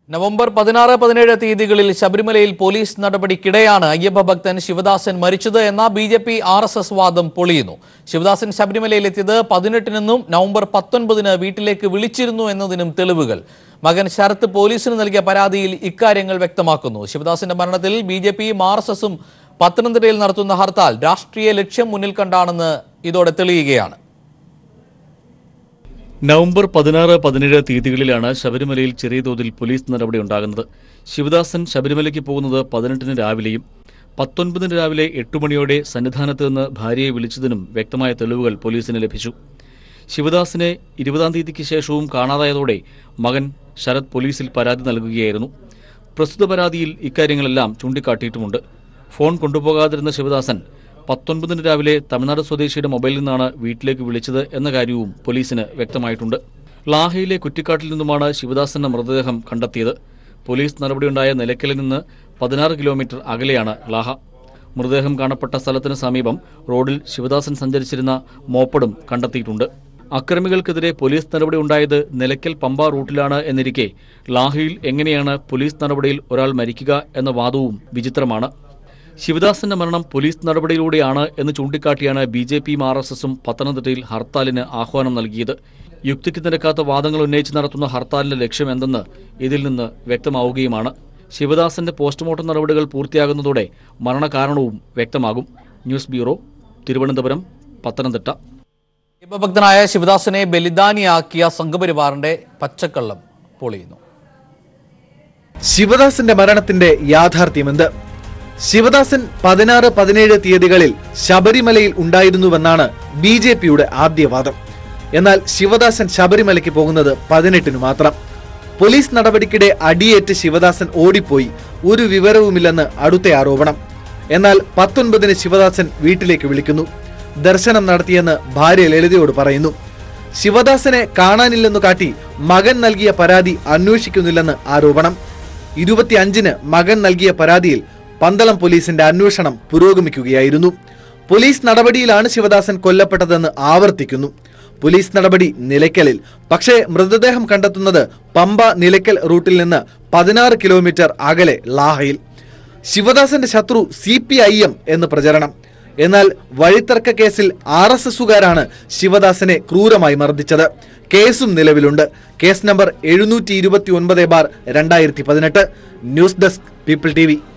November പതിനാറ് പതിനേഴ് തീയതികളിൽ ശബരിമലയിൽ പോലീസ് നടപടിക്കിടെയാണ് അയ്യപ്പ ഭക്തൻ ശിവദാസൻ മരിച്ചത് എന്ന B J P R S S വാദം പൊളിയുന്നു ശിവദാസൻ ശബരിമലയിലെത്തിയത് പതിനെട്ടിനെന്നും നവംബർ പത്തൊൻപതിന് വീട്ടിലേക്ക് വിളിച്ചിരുന്നു എന്നതിനും തെളിവുകൾ മകൻ ശരത്ത് പോലീസിന് നൽകിയ പരാതിയിൽ ഇക്കാര്യങ്ങൾ വ്യക്തമാക്കുന്നു ശിവദാസന്റെ മരണത്തിൽ ബി ജെ പിയും ആർ എസ് എസും പത്തനംതിട്ടയിൽ നടത്തുന്ന ഹർത്താൽ രാഷ്ട്രീയ ലക്ഷ്യം മുന്നിൽ കണ്ടാണെന്ന് ഇതോടെ തെളിയുകയാണ് നവംബർ പതിനാറ് പതിനേഴ് തീയതികളിലാണ് ശബരിമലയിൽ ചെറിയ തോതിൽ പോലീസ് നടപടി ഉണ്ടാകുന്നത് ശിവദാസൻ ശബരിമലയ്ക്ക് പോകുന്നത് പതിനെട്ടിന് രാവിലെയും പത്തൊൻപതിന് രാവിലെ എട്ട് മണിയോടെ സന്നിധാനത്ത് നിന്ന് ഭാര്യയെ വിളിച്ചതിനും വ്യക്തമായ തെളിവുകൾ പോലീസിന് ലഭിച്ചു ശിവദാസിനെ ഇരുപതാം തീയതിക്ക് ശേഷവും കാണാതായതോടെ മകൻ ശരത് പോലീസിൽ പരാതി നൽകുകയായിരുന്നു പ്രസ്തുത പരാതിയിൽ ഇക്കാര്യങ്ങളെല്ലാം ചൂണ്ടിക്കാട്ടിയിട്ടുമുണ്ട് ഫോൺ കൊണ്ടുപോകാതിരുന്ന ശിവദാസൻ പത്തൊൻപതിന് രാവിലെ തമിഴ്നാട് സ്വദേശിയുടെ മൊബൈലിൽ നിന്നാണ് വീട്ടിലേക്ക് വിളിച്ചത് എന്ന കാര്യവും പോലീസിന് വ്യക്തമായിട്ടുണ്ട് ലാഹയിലെ കുറ്റിക്കാട്ടിൽ നിന്നുമാണ് ശിവദാസന്റെ മൃതദേഹം കണ്ടെത്തിയത് പോലീസ് നടപടിയുണ്ടായ നിലയ്ക്കലിൽ നിന്ന് പതിനാറ് കിലോമീറ്റർ അകലെയാണ് ലാഹ മൃതദേഹം കാണപ്പെട്ട സ്ഥലത്തിന് സമീപം റോഡിൽ ശിവദാസൻ സഞ്ചരിച്ചിരുന്ന മോപ്പടും കണ്ടെത്തിയിട്ടുണ്ട് അക്രമികൾക്കെതിരെ പോലീസ് നടപടി ഉണ്ടായത് നിലയ്ക്കൽ പമ്പ റൂട്ടിലാണ് എന്നിരിക്കെ ലാഹയിൽ എങ്ങനെയാണ് പോലീസ് നടപടിയിൽ ഒരാൾ മരിക്കുക എന്ന വാദവും വിചിത്രമാണ് ശിവദാസന്റെ മരണം പോലീസ് നടപടിയിലൂടെയാണ് എന്ന് ചൂണ്ടിക്കാട്ടിയാണ് ബി ജെ പിയും ആർ എസ് എസും പത്തനംതിട്ടയിൽ ഹർത്താലിന് ആഹ്വാനം നൽകിയത് യുക്തിക്ക് നിരക്കാത്ത വാദങ്ങൾ ഉന്നയിച്ച് നടത്തുന്ന ഹർത്താലിന്റെ ലക്ഷ്യം എന്തെന്ന് ഇതിൽ നിന്ന് വ്യക്തമാവുകയുമാണ് ശിവദാസന്റെ പോസ്റ്റ്മോർട്ടം നടപടികൾ പൂർത്തിയാകുന്നതോടെ മരണകാരണവും വ്യക്തമാകും ന്യൂസ് ബ്യൂറോ തിരുവനന്തപുരം പത്തനംതിട്ട അയ്യപ്പഭക്തനായ ശിവദാസനെ ബലിദാനിയാക്കിയ സംഘപരിവാറിന്റെ പച്ചക്കള്ളം പൊളിയുന്നു ശിവദാസന്റെ മരണത്തിന്റെ യാഥാർത്ഥ്യമെന്ത് ശിവദാസൻ പതിനാറ് പതിനേഴ് തീയതികളിൽ ശബരിമലയിൽ ഉണ്ടായിരുന്നുവെന്നാണ് ബി ജെ പിയുടെ ആദ്യവാദം എന്നാൽ ശിവദാസൻ ശബരിമലയ്ക്ക് പോകുന്നത് പതിനെട്ടിന് മാത്രം പോലീസ് നടപടിക്കിടെ അടിയേറ്റ് ശിവദാസൻ ഓടിപ്പോയി ഒരു വിവരവുമില്ലെന്ന് അടുത്ത ആരോപണം എന്നാൽ പത്തൊൻപതിന് ശിവദാസൻ വീട്ടിലേക്ക് വിളിക്കുന്നു ദർശനം നടത്തിയെന്ന് ഭാര്യ ലളിതയോട് പറയുന്നു ശിവദാസനെ കാണാനില്ലെന്നു കാട്ടി മകൻ നൽകിയ പരാതി അന്വേഷിക്കുന്നില്ലെന്ന് ആരോപണം ഇരുപത്തിയഞ്ചിന് മകൻ നൽകിയ പരാതിയിൽ പന്തളം പോലീസിന്റെ അന്വേഷണം പുരോഗമിക്കുകയായിരുന്നു പോലീസ് നടപടിയിലാണ് ശിവദാസൻ കൊല്ലപ്പെട്ടതെന്ന് ആവർത്തിക്കുന്നു പോലീസ് നടപടി നിലയ്ക്കലിൽ പക്ഷേ മൃതദേഹം കണ്ടെത്തുന്നത് പമ്പ നിലയ്ക്കൽ റൂട്ടിൽ നിന്ന് പതിനാറ് കിലോമീറ്റർ അകലെ ലാഹയിൽ ശിവദാസന്റെ ശത്രു സി പി ഐ എം എന്ന് പ്രചരണം എന്നാൽ വഴിത്തർക്ക കേസിൽ ആർ എസ് എസുകാരാണ് ശിവദാസനെ ക്രൂരമായി മർദ്ദിച്ചത് കേസും നിലവിലുണ്ട് കേസ് നമ്പർ എഴുന്നൂറ്റി ഇരുപത്തി ഒൻപത് ബാർ രണ്ടായിരത്തി പതിനെട്ട് news desk people T V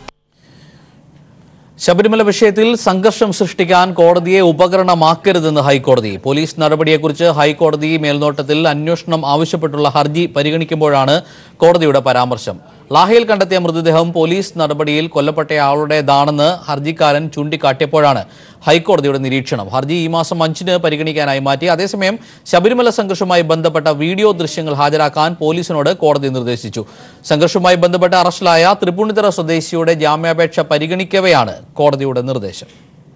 Sabarimala വിഷയത്തിൽ സംഘർഷം സൃഷ്ടിക്കാൻ കോടതിയെ ഉപകരണമാക്കരുതെന്ന് ഹൈക്കോടതി പോലീസ് നടപടിയെക്കുറിച്ച് ഹൈക്കോടതി മേൽനോട്ടത്തിൽ അന്വേഷണം ആവശ്യപ്പെട്ടുള്ള ഹർജി പരിഗണിക്കുമ്പോഴാണ് കോടതിയുടെ പരാമർശം ലാഹയിൽ കണ്ടെത്തിയ മൃതദേഹം പോലീസ് നടപടിയിൽ കൊല്ലപ്പെട്ടയാളുടേതാണെന്ന് ഹർജിക്കാരൻ ചൂണ്ടിക്കാട്ടിയപ്പോഴാണ് ഹൈക്കോടതിയുടെ നിരീക്ഷണം ഹർജി ഈ മാസം അഞ്ചിന് പരിഗണിക്കാനായി മാറ്റി അതേസമയം ശബരിമല സംഘർഷവുമായി ബന്ധപ്പെട്ട വീഡിയോ ദൃശ്യങ്ങൾ ഹാജരാക്കാൻ പോലീസിനോട് കോടതി നിർദ്ദേശിച്ചു സംഘർഷവുമായി ബന്ധപ്പെട്ട് അറസ്റ്റിലായ തൃപ്പൂണിത്തറ സ്വദേശിയുടെ ജാമ്യാപേക്ഷ പരിഗണിക്കവെയാണ് കോടതിയുടെ നിർദ്ദേശം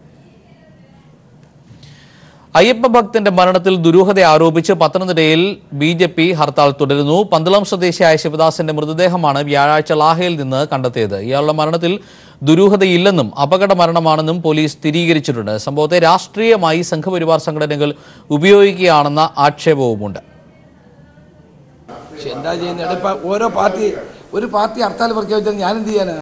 അയ്യപ്പ ഭക്തന്റെ മരണത്തിൽ ദുരൂഹത ആരോപിച്ച് പത്തനംതിട്ടയിൽ ബി ജെ പി ഹർത്താൽ തുടരുന്നു പന്തളം സ്വദേശിയായ ശിവദാസന്റെ മൃതദേഹമാണ് വ്യാഴാഴ്ച ലാഹയിൽ നിന്ന് കണ്ടെത്തിയത് ഇയാളുടെ മരണത്തിൽ ദുരൂഹതയില്ലെന്നും അപകട മരണമാണെന്നും പോലീസ് സ്ഥിരീകരിച്ചിട്ടുണ്ട് സംഭവത്തെ രാഷ്ട്രീയമായി സംഘപരിവാർ സംഘടനകൾ ഉപയോഗിക്കുകയാണെന്ന ആക്ഷേപവുമുണ്ട് പക്ഷെ എന്താ ചെയ്യുന്നത് ഇപ്പൊ ഓരോ പാർട്ടി ഒരു പാർട്ടി ഹർത്താൽ പ്രഖ്യാപിച്ചാൽ ഞാൻ എന്ത് ചെയ്യാനാ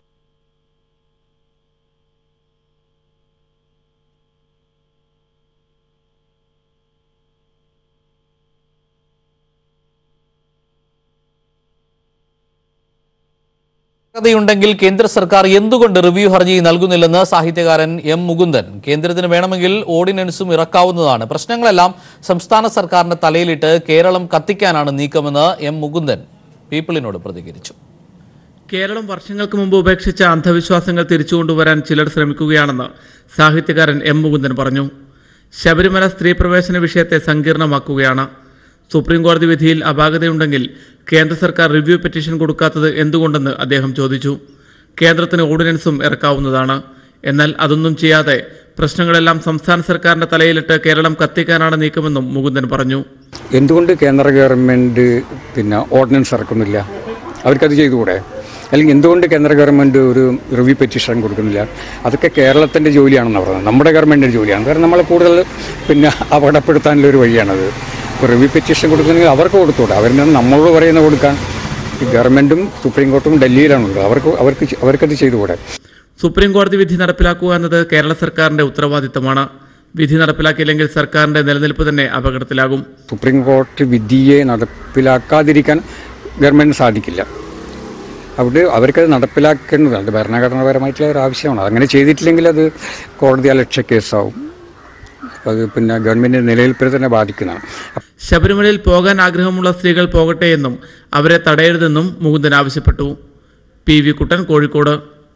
യുണ്ടെങ്കിൽ കേന്ദ്ര സർക്കാർ എന്തുകൊണ്ട് റിവ്യൂ ഹർജി നൽകുന്നില്ലെന്ന് സാഹിത്യകാരൻ എം മുകുന്ദൻ കേന്ദ്രത്തിന് വേണമെങ്കിൽ ഓർഡിനൻസും ഇറക്കാവുന്നതാണ് പ്രശ്നങ്ങളെല്ലാം സംസ്ഥാന സർക്കാരിന്റെ തലയിലിട്ട് കേരളം കത്തിക്കാനാണ് നീക്കമെന്ന് എം മുകുന്ദൻ പീപ്പിളിനോട് പ്രതികരിച്ചു കേരളം വർഷങ്ങൾക്ക് മുമ്പ് ഉപേക്ഷിച്ച അന്ധവിശ്വാസങ്ങൾ തിരിച്ചുകൊണ്ടുവരാൻ ചിലർ ശ്രമിക്കുകയാണെന്ന് സാഹിത്യകാരൻ എം മുകുന്ദൻ പറഞ്ഞു ശബരിമല സ്ത്രീ പ്രവേശന വിഷയത്തെ സങ്കീർണമാക്കുകയാണ് സുപ്രീം കോടതി വിധിയിൽ അപാകതയുണ്ടെങ്കിൽ കേന്ദ്ര സർക്കാർ റിവ്യൂ പെറ്റീഷൻ കൊടുക്കാത്തത് എന്തുകൊണ്ടെന്ന് അദ്ദേഹം ചോദിച്ചു കേന്ദ്രത്തിന് ഓർഡിനൻസും ഇറക്കാവുന്നതാണ് എന്നാൽ അതൊന്നും ചെയ്യാതെ പ്രശ്നങ്ങളെല്ലാം സംസ്ഥാന സർക്കാരിന്റെ തലയിലിട്ട് കേരളം കത്തിക്കാനാണ് നീക്കമെന്നും മുകുന്ദൻ പറഞ്ഞു എന്തുകൊണ്ട് കേന്ദ്ര ഗവൺമെൻറ് പിന്നെ ഓർഡിനൻസ് ഇറക്കുന്നില്ല അവർക്കത് ചെയ്തുകൂടെ അല്ലെങ്കിൽ എന്തുകൊണ്ട് കേന്ദ്ര ഗവൺമെൻറ് ഒരു റിവ്യൂ പെറ്റീഷൻ കൊടുക്കുന്നില്ല അതൊക്കെ കേരളത്തിൻ്റെ ജോലിയാണെന്ന് പറയുന്നത് നമ്മുടെ ഗവൺമെൻറ്റിൻ്റെ ജോലിയാണ് കാരണം നമ്മളെ കൂടുതൽ പിന്നെ അപകടപ്പെടുത്താനുള്ള ഒരു വഴിയാണത് ഇപ്പോൾ റിവ്യൂ പെറ്റീഷൻ കൊടുക്കുന്നെങ്കിൽ അവർക്ക് കൊടുത്തൂടെ അവരിൽ നമ്മളോട് പറയുന്ന കൊടുക്കാൻ ഈ ഗവൺമെൻറ്റും സുപ്രീം കോർട്ടും ഡൽഹിയിലാണുള്ളത് അവർക്ക് അവർക്ക് ചെ- അവർക്കത് ചെയ്തുകൂടെ സുപ്രീം കോടതി വിധി നടപ്പിലാക്കുക എന്നത് കേരള സർക്കാരിന്റെ ഉത്തരവാദിത്തമാണ് വിധി നടപ്പിലാക്കിയില്ലെങ്കിൽ സർക്കാരിന്റെ നിലനിൽപ്പ് തന്നെ അപകടത്തിലാകും സുപ്രീം കോടതി വിധിയെ നടപ്പിലാക്കാതിരിക്കാൻ ഗവൺമെൻറ്റിന് സാധിക്കില്ല അവിടെ അവർക്കത് നടപ്പിലാക്കേണ്ടത് അത് ഭരണഘടനാപരമായിട്ടുള്ള ഒരു ആവശ്യമാണ് അങ്ങനെ ചെയ്തിട്ടില്ലെങ്കിൽ അത് കോടതി അലക്ഷ്യ കേസാവും അപ്പോൾ അത് പിന്നെ ഗവൺമെൻറ്റിൻ്റെ നിലനിൽപ്പിനെ തന്നെ ബാധിക്കുന്നതാണ് ശബരിമലയിൽ പോകാൻ ആഗ്രഹമുള്ള സ്ത്രീകൾ പോകട്ടെ എന്നും അവരെ തടയരുതെന്നും മുകുന്ദൻ ആവശ്യപ്പെട്ടു പി വി കുട്ടൻ കോഴിക്കോട്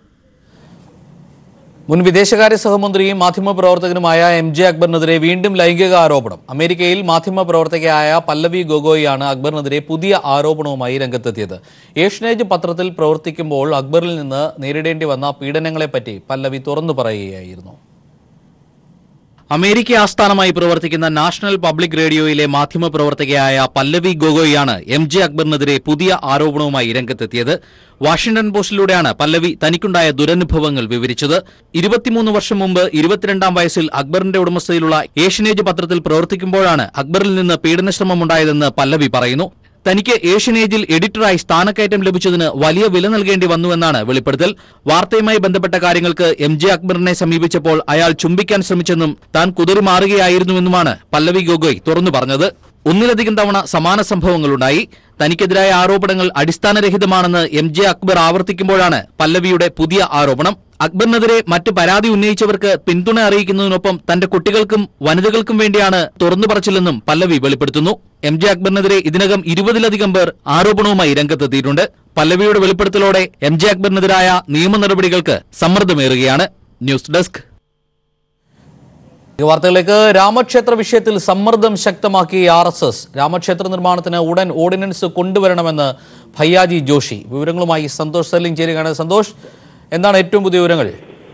മുൻ വിദേശകാര്യ സഹമന്ത്രിയും മാധ്യമപ്രവർത്തകനുമായ എം ജെ അക്ബറിനെതിരെ വീണ്ടും ലൈംഗിക ആരോപണം അമേരിക്കയിൽ മാധ്യമപ്രവർത്തകയായ പല്ലവി ഗൊഗോയിയാണ് അക്ബറിനെതിരെ പുതിയ ആരോപണവുമായി രംഗത്തെത്തിയത് ഏഷ്യനേജ് പത്രത്തിൽ പ്രവർത്തിക്കുമ്പോൾ അക്ബറിൽ നിന്ന് നേരിടേണ്ടി വന്ന പീഡനങ്ങളെപ്പറ്റി പല്ലവി തുറന്നു പറയുകയായിരുന്നു അമേരിക്ക ആസ്ഥാനമായി പ്രവർത്തിക്കുന്ന നാഷണൽ പബ്ലിക് റേഡിയോയിലെ മാധ്യമപ്രവർത്തകയായ പല്ലവി ഗൊഗോയിയാണ് എം ജെ അക്ബറിനെതിരെ പുതിയ ആരോപണവുമായി രംഗത്തെത്തിയത് വാഷിംഗ്ടൺ പോസ്റ്റിലൂടെയാണ് പല്ലവി തനിക്കുണ്ടായ ദുരനുഭവങ്ങൾ വിവരിച്ചത് ഇരുപത്തിമൂന്ന് വർഷം മുമ്പ് ഇരുപത്തിരണ്ടാം വയസ്സിൽ അക്ബറിന്റെ ഉടമസ്ഥതയിലുള്ള ഏഷ്യനേജ് പത്രത്തിൽ പ്രവർത്തിക്കുമ്പോഴാണ് അക്ബറിൽ നിന്ന് പീഡനശ്രമമുണ്ടായതെന്ന് പല്ലവി പറയുന്നു തനിക്ക് ഏഷ്യനേജിൽ എഡിറ്ററായി സ്ഥാനക്കയറ്റം ലഭിച്ചതിന് വലിയ വില നൽകേണ്ടി വന്നുവെന്നാണ് വെളിപ്പെടുത്തൽ വാർത്തയുമായി ബന്ധപ്പെട്ട കാര്യങ്ങൾക്ക് എം ജെ അക്ബറിനെ സമീപിച്ചപ്പോൾ അയാൾ ചുംബിക്കാൻ ശ്രമിച്ചെന്നും താൻ കുതിറിമാറുകയായിരുന്നുവെന്നുമാണ് പല്ലവി ഗൊഗോയ് തുറന്നു പറഞ്ഞത് ഒന്നിലധികം തവണ സമാന സംഭവങ്ങളുണ്ടായി തനിക്കെതിരായ ആരോപണങ്ങൾ അടിസ്ഥാനരഹിതമാണെന്ന് എം ജെ അക്ബർ ആവർത്തിക്കുമ്പോഴാണ് പല്ലവിയുടെ പുതിയ ആരോപണം അക്ബറിനെതിരെ മറ്റ് പരാതി ഉന്നയിച്ചവർക്ക് പിന്തുണ അറിയിക്കുന്നതിനൊപ്പം തന്റെ കുട്ടികൾക്കും വനിതകൾക്കും വേണ്ടിയാണ് തുറന്നു പറച്ചില്ലെന്നും പല്ലവി വെളിപ്പെടുത്തുന്നു എം ജെ അക്ബറിനെതിരെ ഇതിനകം ഇരുപതിലധികം പേർ ആരോപണവുമായി രംഗത്തെത്തിയിട്ടുണ്ട് പല്ലവിയുടെ വെളിപ്പെടുത്തലോടെ എം ജെ അക്ബറിനെതിരായ നിയമ നടപടികൾക്ക് സമ്മർദ്ദമേറുകയാണ് ന്യൂസ് ഡെസ്ക് ഈ വാർത്തകളിലേക്ക് രാമക്ഷേത്ര വിഷയത്തിൽ സമ്മർദ്ദം ശക്തമാക്കി ആർ എസ് എസ് രാമക്ഷേത്ര നിർമ്മാണത്തിന് ഉടൻ ഓർഡിനൻസ് കൊണ്ടുവരണമെന്ന് ഭയ്യാജി ജോഷി വിവരങ്ങളുമായി സന്തോഷ് സെല്ലിംഗ് ചേരുകയാണ് സന്തോഷ് എന്താണ് ഏറ്റവും പുതിയ വിവരങ്ങൾ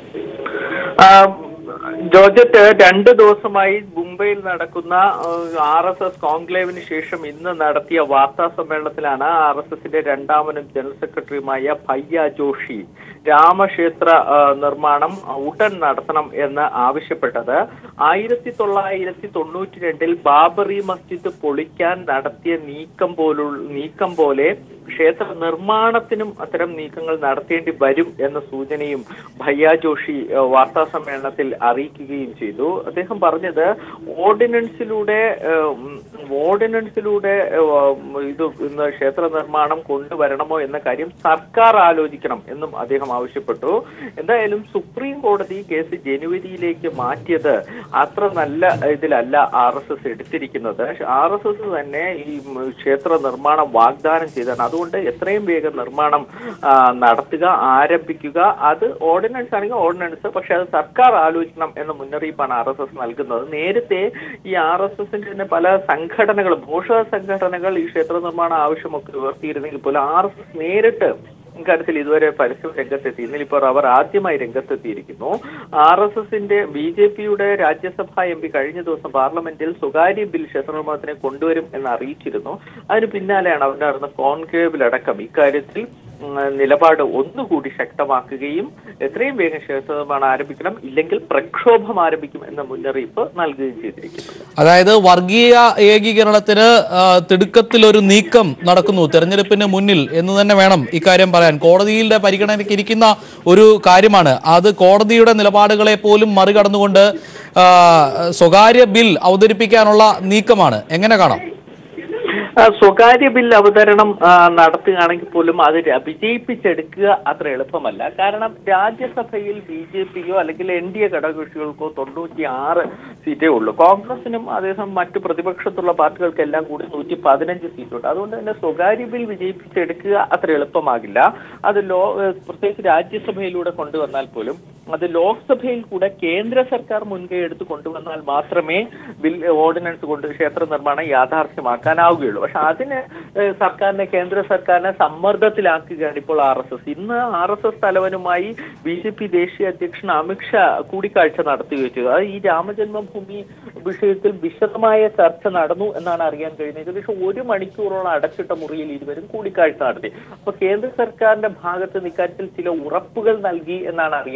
ആ, ജോർജറ്റ് രണ്ട് ദിവസമായി മുംബൈയിൽ നടക്കുന്ന ആർ എസ് എസ് കോൺക്ലേവിന് ശേഷം ഇന്ന് നടത്തിയ വാർത്താ സമ്മേളനത്തിലാണ് ആർ എസ് എസിന്റെ രണ്ടാമനും ജനറൽ സെക്രട്ടറിയുമായ ഭയ്യ ജോഷി രാമക്ഷേത്ര ആ, നിർമ്മാണം ഉടൻ നടത്തണം എന്ന് ആവശ്യപ്പെട്ടത് ആയിരത്തി തൊള്ളായിരത്തി തൊണ്ണൂറ്റി രണ്ടിൽ ബാബറി മസ്ജിദ് പൊളിക്കാൻ നടത്തിയ നീക്കം പോലുള്ള നീക്കം പോലെ ക്ഷേത്ര നിർമ്മാണത്തിനും അത്തരം നീക്കങ്ങൾ നടത്തേണ്ടി വരും എന്ന സൂചനയും ഭയ്യ ജോഷി ഏഹ്, വാർത്താ സമ്മേളനത്തിൽ അറിയിക്കുകയും ചെയ്തു അദ്ദേഹം പറഞ്ഞത് ഓർഡിനൻസിലൂടെ ഏഹ്, ഉം, ഓർഡിനൻസിലൂടെ ഏഹ്, ഉം, ഇത് ഇന്ന് ക്ഷേത്ര നിർമ്മാണം കൊണ്ടുവരണമോ എന്ന കാര്യം സർക്കാർ ആലോചിക്കണം എന്നും അദ്ദേഹം ആവശ്യപ്പെട്ടു എന്തായാലും സുപ്രീം കോടതി കേസ് ജനുവരിയിലേക്ക് മാറ്റിയത് അത്ര നല്ല ഇതിലല്ല ആർ എസ് എസ് എടുത്തിരിക്കുന്നത് ആർ എസ് എസ് തന്നെ ഈ ഉം, ക്ഷേത്ര നിർമ്മാണം വാഗ്ദാനം ചെയ്താണ് അതുകൊണ്ട് എത്രയും വേഗം നിർമ്മാണം ആ, നടത്തുക ആരംഭിക്കുക അത് ഓർഡിനൻസ് ആണെങ്കിൽ ഓർഡിനൻസ് പക്ഷെ അത് സർക്കാർ ആലോചിക്കണം എന്ന മുന്നറിയിപ്പാണ് ആർ എസ് എസ് നൽകുന്നത് നേരത്തെ ഈ ആർ എസ് എസിന്റെ തന്നെ പല സംഘടനകളും പോഷക സംഘടനകൾ ഈ ക്ഷേത്ര നിർമ്മാണ ആവശ്യമൊക്കെ ഉയർത്തിയിരുന്നെങ്കിൽ പോലും ആർ എസ് എസ് നേരിട്ട് ഇക്കാര്യത്തിൽ ഇതുവരെ പരസ്യം രംഗത്തെത്തി ഇന്നിപ്പോൾ അവർ ആദ്യമായി രംഗത്തെത്തിയിരിക്കുന്നു ആർ എസ് എസിന്റെ ബി ജെ പിയുടെ രാജ്യസഭാ എം പി കഴിഞ്ഞ ദിവസം പാർലമെന്റിൽ സ്വകാര്യ ബിൽ ക്ഷേത്രനിർമ്മാണത്തിനെ കൊണ്ടുവരും എന്ന് അറിയിച്ചിരുന്നു അതിന് പിന്നാലെയാണ് അവിടെ നടന്ന കോൺക്ലേവിലടക്കം ഇക്കാര്യത്തിൽ ഉം, നിലപാട് ഒന്നുകൂടി ശക്തമാക്കുകയും എത്രയും വേഗം ക്ഷേത്രനിർമ്മാണം ആരംഭിക്കണം ഇല്ലെങ്കിൽ പ്രക്ഷോഭം ആരംഭിക്കും എന്ന മുന്നറിയിപ്പ് നൽകുകയും ചെയ്തിരിക്കുന്നത് അതായത് വർഗീയ ഏകീകരണത്തിന് ആ, തിടുക്കത്തിലൊരു നീക്കം നടക്കുന്നു തെരഞ്ഞെടുപ്പിന് മുന്നിൽ എന്ന് തന്നെ വേണം ഇക്കാര്യം പറയാൻ കോടതിയുടെ പരിഗണനയ്ക്ക് ഇരിക്കുന്ന ഒരു കാര്യമാണ് അത് കോടതിയുടെ നിലപാടുകളെ പോലും മറികടന്നുകൊണ്ട് ആ, സ്വകാര്യ ബിൽ അവതരിപ്പിക്കാനുള്ള നീക്കമാണ് എങ്ങനെ കാണാം ആ, സ്വകാര്യ ബിൽ അവതരണം ആ, നടത്തുകയാണെങ്കിൽ പോലും അത് ര- വിജയിപ്പിച്ചെടുക്കുക അത്ര എളുപ്പമല്ല കാരണം രാജ്യസഭയിൽ ബി ജെ പിയോ അല്ലെങ്കിൽ എൻ ഡി എ ഘടകകക്ഷികൾക്കോ തൊണ്ണൂറ്റി ആറ് സീറ്റേ ഉള്ളൂ കോൺഗ്രസിനും അതേസമയം മറ്റു പ്രതിപക്ഷത്തുള്ള പാർട്ടികൾക്കെല്ലാം കൂടി നൂറ്റി പതിനഞ്ച് സീറ്റുണ്ട് അതുകൊണ്ട് തന്നെ സ്വകാര്യ ബിൽ വിജയിപ്പിച്ചെടുക്കുക അത്ര എളുപ്പമാകില്ല അത് ലോ ഏഹ് പ്രത്യേകിച്ച് രാജ്യസഭയിലൂടെ കൊണ്ടുവന്നാൽ പോലും അത് ലോക്സഭയിൽ കൂടെ കേന്ദ്ര സർക്കാർ മുൻകൈ എടുത്ത് കൊണ്ടുവന്നാൽ മാത്രമേ ബിൽ ഓർഡിനൻസ് കൊണ്ട് ക്ഷേത്ര നിർമ്മാണം യാഥാർത്ഥ്യമാക്കാനാവുകയുള്ളൂ പക്ഷെ അതിന് ഏഹ് സർക്കാരിനെ കേന്ദ്ര സർക്കാരിനെ സമ്മർദ്ദത്തിലാക്കുകയാണ് ഇപ്പോൾ ആർ എസ് എസ് ഇന്ന് ആർ എസ് എസ് തലവനുമായി ബി ജെ പി ദേശീയ അധ്യക്ഷൻ അമിത്ഷാ കൂടിക്കാഴ്ച നടത്തുകയും ചെയ്തു അത് ഈ രാമജന്മഭൂമി വിഷയത്തിൽ വിശദമായ ചർച്ച നടന്നു എന്നാണ് അറിയാൻ കഴിയുന്നത് ഏകദേശം ഒരു മണിക്കൂറോളം അടച്ചിട്ട മുറിയിൽ ഇരുവരും കൂടിക്കാഴ്ച നടത്തി അപ്പൊ കേന്ദ്ര സർക്കാരിന്റെ ഭാഗത്ത് നിന്ന് ഇക്കാര്യത്തിൽ ചില ഉറപ്പുകൾ നൽകി എന്നാണ് അറിയാൻ കഴിയുന്നത്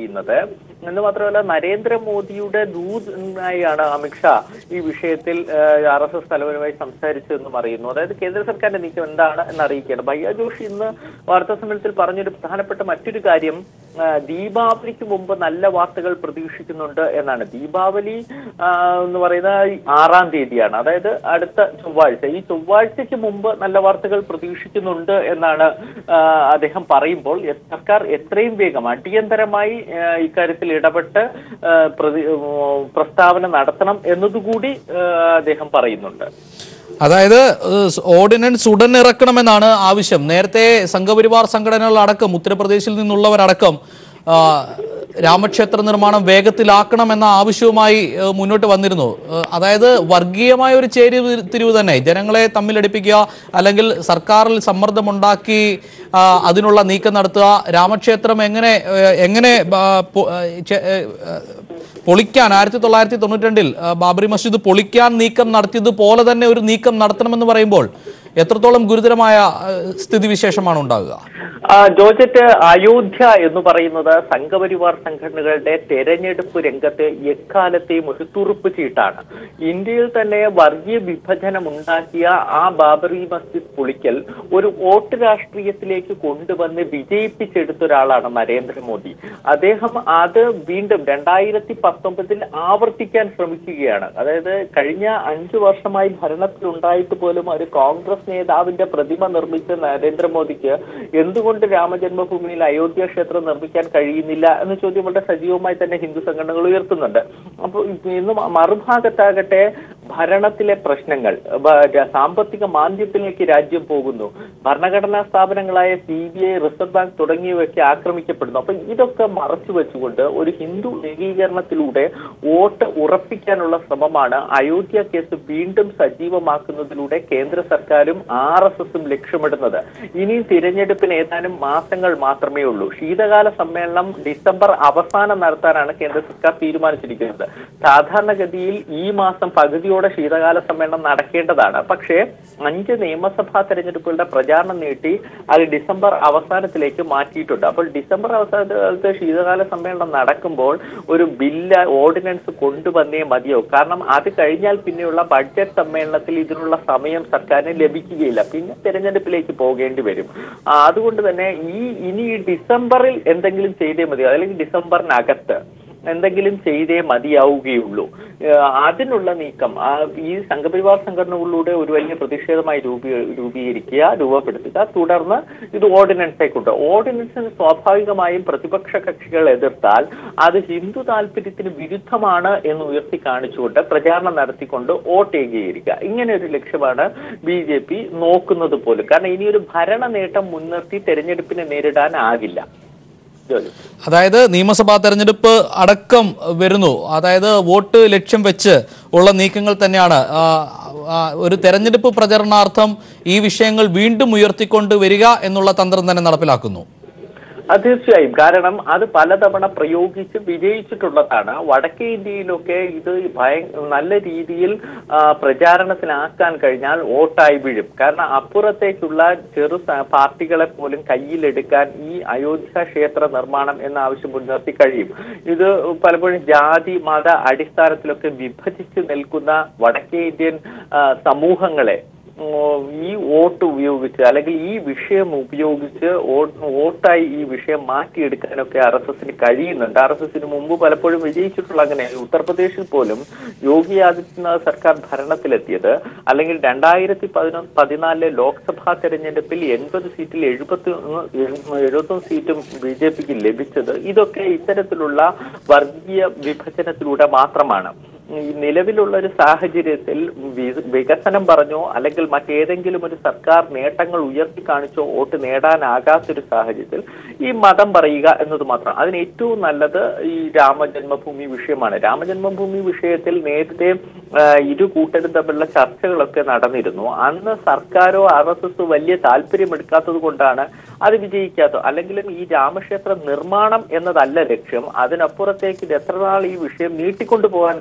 കഴിയുന്നത് എന്ന് മാത്രമല്ല നരേന്ദ്രമോദിയുടെ ദൂതായാണ് അമിത്ഷാ ഈ വിഷയത്തിൽ ആർ എസ് എസ് തലവനുമായി സംസാരിച്ചതെന്നും അറിയുന്നു അതായത് കേന്ദ്ര സർക്കാരിന്റെ നീക്കം എന്താണ് എന്ന് അറിയിക്കുകയാണ് ഭയ്യ ജോഷി ഇന്ന് വാർത്താ സമ്മേളനത്തിൽ പറഞ്ഞൊരു പ്രധാനപ്പെട്ട മറ്റൊരു കാര്യം ആ, ദീപാവലിക്ക് മുമ്പ് നല്ല വാർത്തകൾ പ്രതീക്ഷിക്കുന്നുണ്ട് എന്നാണ് ദീപാവലി ആ, എന്ന് പറയുന്നത് ഈ ആറാം തീയതിയാണ് അതായത് അടുത്ത ചൊവ്വാഴ്ച ഈ ചൊവ്വാഴ്ചയ്ക്ക് മുമ്പ് നല്ല വാർത്തകൾ പ്രതീക്ഷിക്കുന്നുണ്ട് എന്നാണ് ആ, അദ്ദേഹം പറയുമ്പോൾ എ- സർക്കാർ എത്രയും വേഗം അടിയന്തരമായി ആ, ഇക്കാര്യത്തിൽ ഇടപെട്ട് ആ, പ്രതി- ഉം, പ്രസ്താവന നടത്തണം എന്നതുകൂടി ആ, അദ്ദേഹം പറയുന്നുണ്ട് അതായത് ഏഹ്, ഓർഡിനൻസ് ഉടൻ ഇറക്കണമെന്നാണ് ആവശ്യം നേരത്തെ സംഘപരിവാർ സംഘടനകൾ അടക്കം ഉത്തർപ്രദേശിൽ നിന്നുള്ളവരടക്കം ആ, രാമക്ഷേത്ര നിർമ്മാണം വേഗത്തിലാക്കണം എന്ന ആവശ്യവുമായി ഏഹ്, മുന്നോട്ട് വന്നിരുന്നു ഏഹ്, അതായത് വർഗീയമായ ഒരു ചേരി തിരിവ് തന്നെ ജനങ്ങളെ തമ്മിലടിപ്പിക്കുക അല്ലെങ്കിൽ സർക്കാരിൽ സമ്മർദ്ദമുണ്ടാക്കി ആ, അതിനുള്ള നീക്കം നടത്തുക രാമക്ഷേത്രം എങ്ങനെ ഏഹ്, എങ്ങനെ ആ, പൊ- ഏഹ്, ചെ- ഏഹ്, പൊളിക്കാൻ ആയിരത്തി തൊള്ളായിരത്തി തൊണ്ണൂറ്റി രണ്ടിൽ ബാബറി മസ്ജിദ് പൊളിക്കാൻ നീക്കം നടത്തിയത് പോലെ തന്നെ ഒരു നീക്കം നടത്തണമെന്ന് പറയുമ്പോൾ എത്രത്തോളം ഗുരുതരമായ ആ, സ്ഥിതിവിശേഷമാണ് ഉണ്ടാകുക ആ, ജോർജറ്റ് അയോധ്യ എന്ന് പറയുന്നത് സംഘപരിവാർ സംഘടനകളുടെ തെരഞ്ഞെടുപ്പ് രംഗത്ത് എക്കാലത്തെയും ഒരു തുറുപ്പ് ചീട്ടാണ് ഇന്ത്യയിൽ തന്നെ വർഗീയ വിഭജനം ഉണ്ടാക്കിയ ആ ബാബറി മസ്ജിദ് പൊളിക്കൽ ഒരു വോട്ട് രാഷ്ട്രീയത്തിലേക്ക് കൊണ്ടുവന്ന് വിജയിപ്പിച്ചെടുത്ത ഒരാളാണ് നരേന്ദ്രമോദി അദ്ദേഹം അത് വീണ്ടും രണ്ടായിരത്തി പത്തൊമ്പതിൽ ആവർത്തിക്കാൻ ശ്രമിക്കുകയാണ് അതായത് കഴിഞ്ഞ അഞ്ചു വർഷമായി ഭരണത്തിൽ ഉണ്ടായിട്ട് പോലും ഒരു കോൺഗ്രസ് നേതാവിന്റെ പ്രതിമ നിർമ്മിച്ച നരേന്ദ്രമോദിക്ക് എന്തുകൊണ്ട് രാമജന്മഭൂമിയിൽ അയോധ്യ ക്ഷേത്രം നിർമ്മിക്കാൻ കഴിയുന്നില്ല എന്ന ചോദ്യം വളരെ സജീവമായി തന്നെ ഹിന്ദു സംഘടനകൾ ഉയർത്തുന്നുണ്ട് അപ്പോൾ ഇന്ന് മറുഭാഗത്താകട്ടെ ഭരണത്തിലെ പ്രശ്നങ്ങൾ ബ- ര- സാമ്പത്തിക മാന്ദ്യത്തിലേക്ക് രാജ്യം പോകുന്നു ഭരണഘടനാ സ്ഥാപനങ്ങളായ C B I reserve bank തുടങ്ങിയവയൊക്കെ ആക്രമിക്കപ്പെടുന്നു അപ്പൊ ഇതൊക്കെ മറച്ചു വെച്ചുകൊണ്ട് ഒരു ഹിന്ദു ഏകീകരണത്തിലൂടെ വോട്ട് ഉറപ്പിക്കാനുള്ള ശ്രമമാണ് അയോധ്യ കേസ് വീണ്ടും സജീവമാക്കുന്നതിലൂടെ കേന്ദ്ര സർക്കാരും ആർ എസ് എസും ലക്ഷ്യമിടുന്നത് ഇനി തിരഞ്ഞെടുപ്പിന് ഏതാനും മാസങ്ങൾ മാത്രമേ ഉള്ളൂ ശീതകാല സമ്മേളനം ഡിസംബർ അവസാനം നടത്താനാണ് കേന്ദ്ര സർക്കാർ തീരുമാനിച്ചിരിക്കുന്നത് സാധാരണഗതിയിൽ ഈ മാസം പകുതിയോടെ ശീതകാല സമ്മേളനം നടക്കേണ്ടതാണ് പക്ഷേ അഞ്ച് നിയമസഭാ തെരഞ്ഞെടുപ്പുകളുടെ പ്രചാരണം നീട്ടി അത് ഡിസംബർ അവസാനത്തിലേക്ക് മാറ്റിയിട്ടുണ്ട് അപ്പോൾ ഡിസംബർ അവസാനത്തെ ശീതകാല സമ്മേളനം നടക്കുമ്പോൾ ഒരു ബില്ല് ഓർഡിനൻസ് കൊണ്ടുവന്നേ മതിയാവും കാരണം അത് കഴിഞ്ഞാൽ പിന്നെയുള്ള ബഡ്ജറ്റ് സമ്മേളനത്തിൽ ഇതിനുള്ള സമയം സർക്കാരിന് ലഭിക്കുകയില്ല പിന്നെ തെരഞ്ഞെടുപ്പിലേക്ക് പോകേണ്ടി വരും ആ, അതുകൊണ്ട് തന്നെ ഈ ഇനി ഈ ഡിസംബറിൽ എന്തെങ്കിലും ചെയ്തേ മതിയോ അല്ലെങ്കിൽ ഡിസംബറിനകത്ത് എന്തെങ്കിലും ചെയ്തേ മതിയാവുകയുള്ളൂ ഏഹ് അതിനുള്ള നീക്കം ആ ഈ സംഘപരിവാർ സംഘടനകളിലൂടെ ഒരു വലിയ പ്രതിഷേധമായി രൂപീ രൂപീകരിക്കുക രൂപപ്പെടുത്തുക തുടർന്ന് ഇത് ഓർഡിനൻസേക്ക് കൊണ്ട് ഓർഡിനൻസിന് സ്വാഭാവികമായും പ്രതിപക്ഷ കക്ഷികൾ എതിർത്താൽ അത് ഹിന്ദു താല്പര്യത്തിന് വിരുദ്ധമാണ് എന്ന് ഉയർത്തി കാണിച്ചുകൊണ്ട് പ്രചാരണം നടത്തിക്കൊണ്ട് വോട്ട് ഏകീകരിക്കുക ഇങ്ങനെ ഒരു ലക്ഷ്യമാണ് ബി ജെ പി നോക്കുന്നത് പോലും കാരണം ഇനിയൊരു ഭരണ നേട്ടം മുൻനിർത്തി തെരഞ്ഞെടുപ്പിനെ നേരിടാനാകില്ല ജോലി അതായത് നിയമസഭാ തെരഞ്ഞെടുപ്പ് അടക്കം വരുന്നു അതായത് വോട്ട് ലക്ഷ്യം വെച്ച് ഉള്ള നീക്കങ്ങൾ തന്നെയാണ് ആ, ആ, ഒരു തെരഞ്ഞെടുപ്പ് പ്രചരണാർത്ഥം ഈ വിഷയങ്ങൾ വീണ്ടും ഉയർത്തിക്കൊണ്ട് വരിക എന്നുള്ള തന്ത്രം തന്നെ നടപ്പിലാക്കുന്നു അത് തീർച്ചയായും കാരണം അത് പലതവണ പ്രയോഗിച്ച് വിജയിച്ചിട്ടുള്ളതാണ് വടക്കേ ഇന്ത്യയിലൊക്കെ ഇത് ഭയ നല്ല രീതിയിൽ ആ, പ്രചാരണത്തിലാക്കാൻ കഴിഞ്ഞാൽ വോട്ടായി വീഴും കാരണം അപ്പുറത്തേക്കുള്ള ചെറു സ- പാർട്ടികളെ പോലും കയ്യിലെടുക്കാൻ ഈ അയോധ്യ ക്ഷേത്ര നിർമ്മാണം എന്ന ആവശ്യം മുൻനിർത്തി കഴിയും ഇത് പലപ്പോഴും ജാതി മത അടിസ്ഥാനത്തിലൊക്കെ വിഭജിച്ച് നിൽക്കുന്ന വടക്കേ ഇന്ത്യൻ ആ, സമൂഹങ്ങളെ ഉം, ഈ വോട്ട് ഉപയോഗിച്ച് അല്ലെങ്കിൽ ഈ വിഷയം ഉപയോഗിച്ച് വോട്ട് വോട്ടായി ഈ വിഷയം മാറ്റിയെടുക്കാനൊക്കെ ആർ എസ് എസിന് കഴിയുന്നുണ്ട് ആർ എസ് എസിന് മുമ്പ് പലപ്പോഴും വിജയിച്ചിട്ടുള്ള അങ്ങനെ ഉത്തർപ്രദേശിൽ പോലും യോഗി ആദിത്യനാഥ് സർക്കാർ ഭരണത്തിലെത്തിയത് അല്ലെങ്കിൽ രണ്ടായിരത്തി പതിനൊന്ന് പതിനാലിലെ ലോക്സഭാ തെരഞ്ഞെടുപ്പിൽ എൺപത് സീറ്റിൽ എഴുപത്തി എഴുപത്തൊന്ന് സീറ്റും ബി ജെ പിക്ക് ലഭിച്ചത് ഇതൊക്കെ ഇത്തരത്തിലുള്ള വർഗീയ വിഭജനത്തിലൂടെ മാത്രമാണ് ഈ നിലവിലുള്ള ഒരു സാഹചര്യത്തിൽ വി- വികസനം പറഞ്ഞോ അല്ലെങ്കിൽ മറ്റേതെങ്കിലും ഒരു സർക്കാർ നേട്ടങ്ങൾ ഉയർത്തി കാണിച്ചോ വോട്ട് നേടാനാകാത്തൊരു സാഹചര്യത്തിൽ ഈ മതം പറയുക എന്നത് മാത്രം അതിന് ഏറ്റവും നല്ലത് ഈ രാമജന്മഭൂമി വിഷയമാണ് രാമജന്മഭൂമി വിഷയത്തിൽ നേരത്തെ ആ, ഇരു കൂട്ടരും തമ്മിലുള്ള ചർച്ചകളൊക്കെ നടന്നിരുന്നു അന്ന് സർക്കാരോ ആർ എസ് എസ് വലിയ താല്പര്യമെടുക്കാത്തത് കൊണ്ടാണ് അത് വിജയിക്കാത്തത് അല്ലെങ്കിലും ഈ രാമക്ഷേത്ര നിർമ്മാണം എന്നതല്ല ലക്ഷ്യം അതിനപ്പുറത്തേക്ക് ഇത് എത്ര നാൾ ഈ വിഷയം നീട്ടിക്കൊണ്ടു പോകാൻ കഴിയുമെന്ന്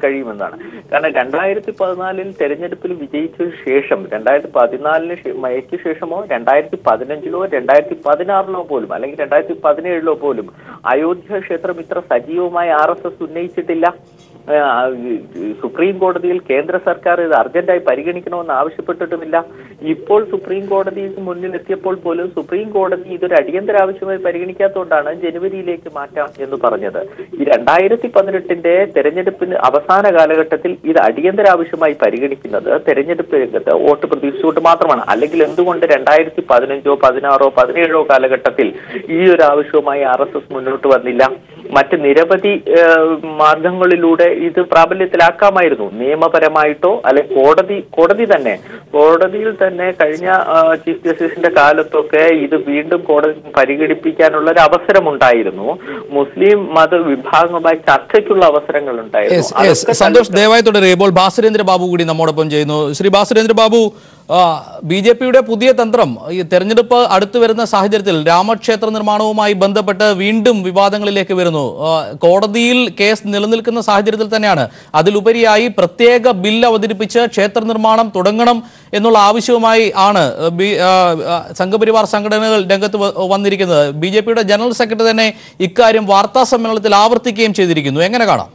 എന്നുള്ളതാണ് കാരണം രണ്ടായിരത്തി പതിനാലിൽ തെരഞ്ഞെടുപ്പിൽ വിജയിച്ച ശേഷം രണ്ടായിരത്തി പതിനാലിന് മയക്ക് ശേഷമോ രണ്ടായിരത്തി പതിനഞ്ചിലോ രണ്ടായിരത്തി പതിനാറിലോ പോലും അല്ലെങ്കിൽ രണ്ടായിരത്തി പതിനേഴിലോ പോലും അയോധ്യ ക്ഷേത്രം ഇത്ര സജീവമായി ആർ എസ് എസ് ഉന്നയിച്ചിട്ടില്ല ആ, സുപ്രീം കോടതിയിൽ കേന്ദ്ര സർക്കാർ ഇത് അർജന്റായി പരിഗണിക്കണമെന്ന് ആവശ്യപ്പെട്ടിട്ടുമില്ല ഇപ്പോൾ സുപ്രീം കോടതിക്ക് മുന്നിൽ എത്തിയപ്പോൾ പോലും സുപ്രീം കോടതി ഇതൊരു അടിയന്തര ആവശ്യമായി പരിഗണിക്കാത്തതുകൊണ്ടാണ് ജനുവരിയിലേക്ക് മാറ്റാം എന്ന് പറഞ്ഞത് ഈ രണ്ടായിരത്തി പതിനെട്ടിന്റെ തെരഞ്ഞെടുപ്പിന് അവസാന കാലഘട്ടത്തിൽ ഇത് അടിയന്തര ആവശ്യമായി പരിഗണിക്കുന്നത് തെരഞ്ഞെടുപ്പ് രംഗത്ത് വോട്ട് പ്രതീക്ഷിച്ചുകൊണ്ട് മാത്രമാണ് അല്ലെങ്കിൽ എന്തുകൊണ്ട് രണ്ടായിരത്തി പതിനഞ്ചോ പതിനാറോ പതിനേഴോ കാലഘട്ടത്തിൽ ഈ ഒരു ആവശ്യവുമായി ആർ എസ് എസ് മുന്നോട്ട് വന്നില്ല മറ്റ് നിരവധി ഏഹ്, മാർഗങ്ങളിലൂടെ ഇത് പ്രാബല്യത്തിലാക്കാമായിരുന്നു നിയമപരമായിട്ടോ അല്ലെ കോടതി കോടതി തന്നെ കോടതിയിൽ തന്നെ കഴിഞ്ഞ ആ, ചീഫ് ജസ്റ്റിസിന്റെ കാലത്തൊക്കെ ഇത് വീണ്ടും കോടതി പരിഗണിപ്പിക്കാനുള്ള ഒരു അവസരമുണ്ടായിരുന്നു മുസ്ലിം മത വിഭാഗവുമായി ചർച്ചയ്ക്കുള്ള അവസരങ്ങൾ യെസ് ഉണ്ടായിരുന്നു യെസ് അതൊക്കെ സന്തോഷ് ദയവായി തുടരുക ഇപ്പോൾ ഭാസുരേന്ദ്ര ബാബു കൂടി നമ്മോടൊപ്പം ചെയ്യുന്നു ശ്രീ ഭാസുരേന്ദ്ര ബാബു ബി ജെ പിയുടെ പുതിയ തന്ത്രം ഈ തെരഞ്ഞെടുപ്പ് അടുത്തു വരുന്ന സാഹചര്യത്തിൽ രാമക്ഷേത്ര നിർമ്മാണവുമായി ബന്ധപ്പെട്ട് വീണ്ടും വിവാദങ്ങളിലേക്ക് വരുന്നു ആ, കോടതിയിൽ കേസ് നിലനിൽക്കുന്ന സാഹചര്യത്തിൽ തന്നെയാണ് അതിലുപരിയായി പ്രത്യേക ബിൽ അവതരിപ്പിച്ച് ക്ഷേത്ര നിർമ്മാണം തുടങ്ങണം എന്നുള്ള ആവശ്യവുമായി ആണ് ബി- ആ, ആ, സംഘപരിവാർ സംഘടനകൾ രംഗത്ത് വ- വന്നിരിക്കുന്നത് ബി ജെ പിയുടെ ജനറൽ സെക്രട്ടറി തന്നെ ഇക്കാര്യം വാർത്താ സമ്മേളനത്തിൽ ആവർത്തിക്കുകയും ചെയ്തിരിക്കുന്നു എങ്ങനെ കാണാം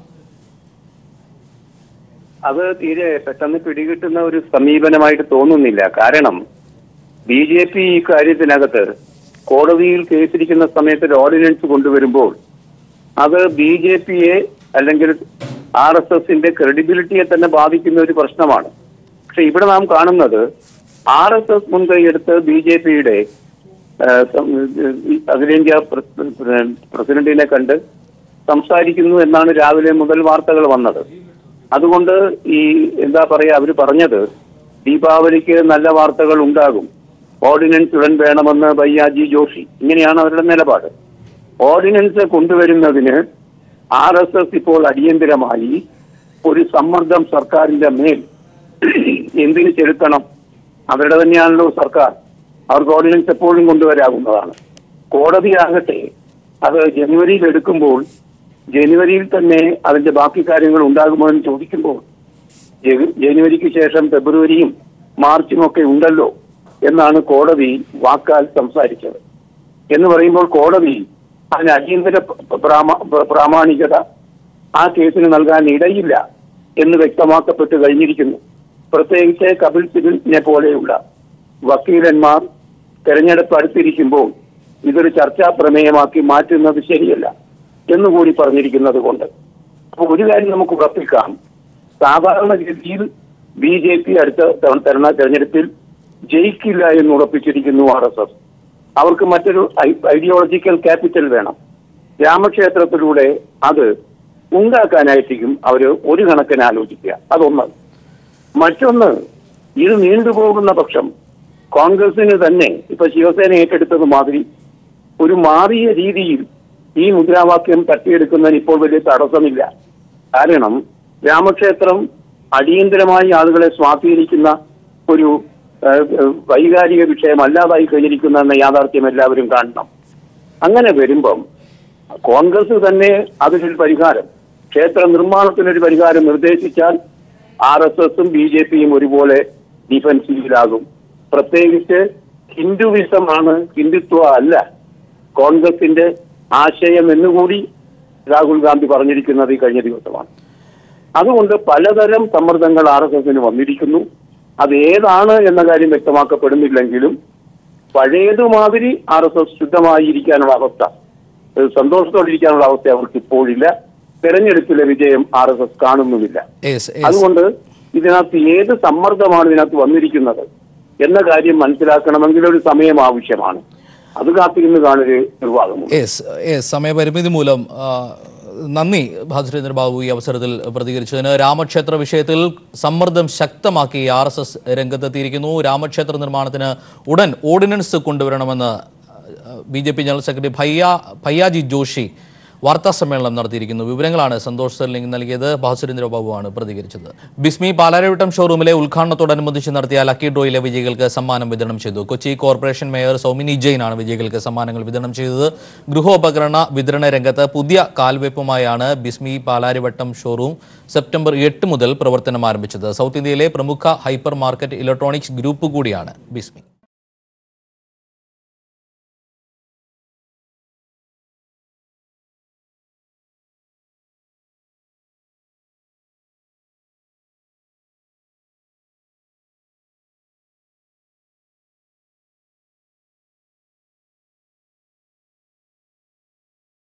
അത് തീരെ പെട്ടെന്ന് പിടികിട്ടുന്ന ഒരു സമീപനമായിട്ട് തോന്നുന്നില്ല കാരണം ബി ജെ പി ഈ കാര്യത്തിനകത്ത് കോടതിയിൽ കേസിരിക്കുന്ന സമയത്ത് ഒരു ഓർഡിനൻസ് കൊണ്ടുവരുമ്പോൾ അത് ബി ജെ പിയെ അല്ലെങ്കിൽ ആർ എസ് എസിന്റെ ക്രെഡിബിലിറ്റിയെ തന്നെ ബാധിക്കുന്ന ഒരു പ്രശ്നമാണ് പക്ഷെ ഇവിടെ നാം കാണുന്നത് ആർ എസ് എസ് മുൻകൈയെടുത്ത് ബി ജെ പിയുടെ അഖിലേന്ത്യാ പ്രസ്- പ്രസിഡന്റിനെ കണ്ട് സംസാരിക്കുന്നു എന്നാണ് രാവിലെ മുതൽ വാർത്തകൾ വന്നത് അതുകൊണ്ട് ഈ എന്താ പറയാ അവര് പറഞ്ഞത് ദീപാവലിക്ക് നല്ല വാർത്തകൾ ഉണ്ടാകും ഓർഡിനൻസ് ഉടൻ വേണമെന്ന് ബയ്യാജി ജോഷി ഇങ്ങനെയാണ് അവരുടെ നിലപാട് ഓർഡിനൻസ് കൊണ്ടുവരുന്നതിന് ആർ എസ് എസ് ഇപ്പോൾ അടിയന്തരമായി ഒരു സമ്മർദ്ദം സർക്കാരിന്റെ മേൽ എന്തിന് ചെലുത്തണം അവരുടെ തന്നെയാണല്ലോ സർക്കാർ അവർക്ക് ഓർഡിനൻസ് എപ്പോഴും കൊണ്ടുവരാവുന്നതാണ് കോടതിയാകട്ടെ അത് ജനുവരിയിൽ എടുക്കുമ്പോൾ ജനുവരിയിൽ തന്നെ അതിന്റെ ബാക്കി കാര്യങ്ങൾ ഉണ്ടാകുമോ എന്ന് ചോദിക്കുമ്പോൾ ജനു- ജനുവരിക്ക് ശേഷം ഫെബ്രുവരിയും മാർച്ചും ഒക്കെ ഉണ്ടല്ലോ എന്നാണ് കോടതി വാക്കാൽ സംസാരിച്ചത് എന്ന് പറയുമ്പോൾ കോടതി അതിന് അടിയന്തര പ്ര- പ്രാമ- പ്ര- പ്രാമാണികത ആ കേസിന് നൽകാൻ ഇടയില്ല എന്ന് വ്യക്തമാക്കപ്പെട്ട് കഴിഞ്ഞിരിക്കുന്നു പ്രത്യേകിച്ച് കപിൽ സിബിലിനെ പോലെയുള്ള വക്കീലന്മാർ തെരഞ്ഞെടുപ്പ് അടുത്തിരിക്കുമ്പോൾ ഇതൊരു ചർച്ചാ പ്രമേയമാക്കി മാറ്റുന്നത് ശരിയല്ല എന്നുകൂടി പറഞ്ഞിരിക്കുന്നത് കൊണ്ട് അപ്പോൾ ഒരു കാര്യം നമുക്ക് ഉറപ്പിക്കാം സാധാരണഗതിയിൽ ബി ജെ പി അടുത്ത തവണ തരുന്ന തെരഞ്ഞെടുപ്പിൽ ജയിക്കില്ല എന്ന് ഉറപ്പിച്ചിരിക്കുന്നു ആർ എസ് എസ് അവർക്ക് മറ്റൊരു ഐ- ഐഡിയോളജിക്കൽ ക്യാപിറ്റൽ വേണം രാമക്ഷേത്രത്തിലൂടെ അത് ഉണ്ടാക്കാനായിരിക്കും അവർ ഒരു കണക്കിന് ആലോചിക്കുക അതൊന്ന് മറ്റൊന്ന് ഇത് നീണ്ടുപോകുന്ന പക്ഷം കോൺഗ്രസിന് തന്നെ ഇപ്പൊ ശിവസേന ഏറ്റെടുത്തത് മാതിരി ഒരു മാറിയ രീതിയിൽ ഈ മുദ്രാവാക്യം തട്ടിയെടുക്കുന്നതിന് ഇപ്പോൾ വലിയ തടസ്സമില്ല കാരണം രാമക്ഷേത്രം അടിയന്തരമായി ആളുകളെ സ്വാധീനിക്കുന്ന ഒരു ഏഹ്, ഏഹ്, വൈകാരിക വിഷയമല്ലാതായി കഴിഞ്ഞിരിക്കുന്ന എന്ന യാഥാർത്ഥ്യം എല്ലാവരും കാണണം അങ്ങനെ വരുമ്പം കോൺഗ്രസ് തന്നെ അതിനൊരു പരിഹാരം ക്ഷേത്ര നിർമ്മാണത്തിനൊരു പരിഹാരം നിർദ്ദേശിച്ചാൽ ആർ എസ് എസും ബി ജെ പിയും ഒരുപോലെ ഡിഫൻസീവിലാകും പ്രത്യേകിച്ച് ഹിന്ദുവിസമാണ് ഹിന്ദുത്വ അല്ല കോൺഗ്രസിന്റെ ആശയം എന്നുകൂടി രാഹുൽ ഗാന്ധി പറഞ്ഞിരിക്കുന്നത് ഈ കഴിഞ്ഞ ദിവസമാണ് അതുകൊണ്ട് പലതരം സമ്മർദ്ദങ്ങൾ ആർ എസ് എസിന് വന്നിരിക്കുന്നു അത് ഏതാണ് എന്ന കാര്യം വ്യക്തമാക്കപ്പെടുന്നില്ലെങ്കിലും പഴയതുമാതിരി ആർ എസ് എസ് ശുദ്ധമായിരിക്കാനുള്ള അവസ്ഥ ഏഹ് സന്തോഷത്തോടെ ഇരിക്കാനുള്ള അവസ്ഥ അവർക്ക് ഇപ്പോഴില്ല തെരഞ്ഞെടുപ്പിലെ വിജയം ആർ എസ് എസ് കാണുന്നുമില്ല യെസ് യെസ് അതുകൊണ്ട് ഇതിനകത്ത് ഏത് സമ്മർദ്ദമാണ് ഇതിനകത്ത് വന്നിരിക്കുന്നത് എന്ന കാര്യം മനസ്സിലാക്കണമെങ്കിൽ ഒരു സമയം ആവശ്യമാണ് അത് കാത്തിരുന്ന് കാണുക നിർവാഹമുണ്ട് യെസ് യെസ് സമയപരിമിതി മൂലം ആ, നന്ദി ഭാസുരേന്ദ്ര ബാബു ഈ അവസരത്തിൽ പ്രതികരിച്ചതിന് രാമക്ഷേത്ര വിഷയത്തിൽ സമ്മർദ്ദം ശക്തമാക്കി ആർ എസ് എസ് രംഗത്തെത്തിയിരിക്കുന്നു രാമക്ഷേത്ര നിർമ്മാണത്തിന് ഉടൻ ഓർഡിനൻസ് കൊണ്ടുവരണമെന്ന് B J P general secretary Bhaiyya Bhaiyyaji Joshi വാർത്താ സമ്മേളനം നടത്തിയിരിക്കുന്നു വിവരങ്ങളാണ് സന്തോഷ് സെർലിംഗ് നൽകിയത് ഭാസുരേന്ദ്ര ബാബുവാണ് പ്രതികരിച്ചത് ബിസ്മി പാലാരിവട്ടം ഷോറൂമിലെ ഉദ്ഘാടനത്തോടനുബന്ധിച്ച് നടത്തിയ ലക്കി ഡ്രോയിലെ വിജയികൾക്ക് സമ്മാനം വിതരണം ചെയ്തു കൊച്ചി കോർപ്പറേഷൻ മേയർ സൗമിനി ജെയിനാണ് വിജയികൾക്ക് സമ്മാനങ്ങൾ വിതരണം ചെയ്തത് ഗൃഹോപകരണ വിതരണ രംഗത്ത് പുതിയ കാൽവയ്പുമായാണ് ബിസ്മി പാലാരിവട്ടം ഷോറൂം സെപ്റ്റംബർ എട്ട് മുതൽ പ്രവർത്തനം ആരംഭിച്ചത് സൗത്ത് ഇന്ത്യയിലെ പ്രമുഖ ഹൈപ്പർ മാർക്കറ്റ് ഇലക്ട്രോണിക്സ് ഗ്രൂപ്പ് കൂടിയാണ് ബിസ്മി